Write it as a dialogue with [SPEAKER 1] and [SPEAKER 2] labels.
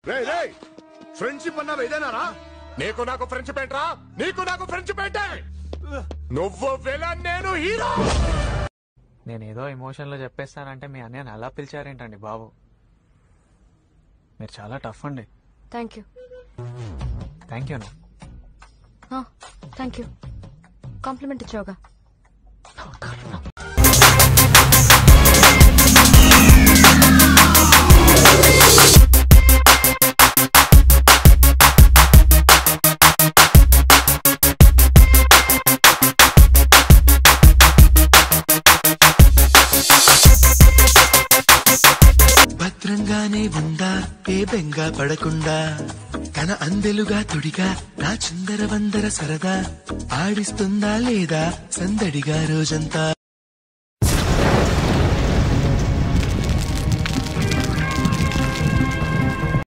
[SPEAKER 1] రే రే friendship అన్నా ఏదైనారా నీకు నాకు ఫ్రెండ్షిప్ ఏంట్రా నీకు నాకు ఫ్రెండ్షిప్ ఏంటే నువ్వు విలన్ నేను హీరో
[SPEAKER 2] నేను ఏదో ఎమోషన్ లో చెప్పేస్తానంటే మీ అన్నయ్యని అలా పిలిచారేంటండి బాబు మీరు చాలా టఫ్ అండి
[SPEAKER 3] thank you
[SPEAKER 2] thank you
[SPEAKER 3] thank you compliment ఇచ్చావుగా
[SPEAKER 4] భద్రంగానే ఉందా ఏ బెంగ పడకుండా తన అందెలుగా తుడిగా నా చుందర వందర సరదా ఆడిస్తుందా లేదా సందడిగా రోజంతా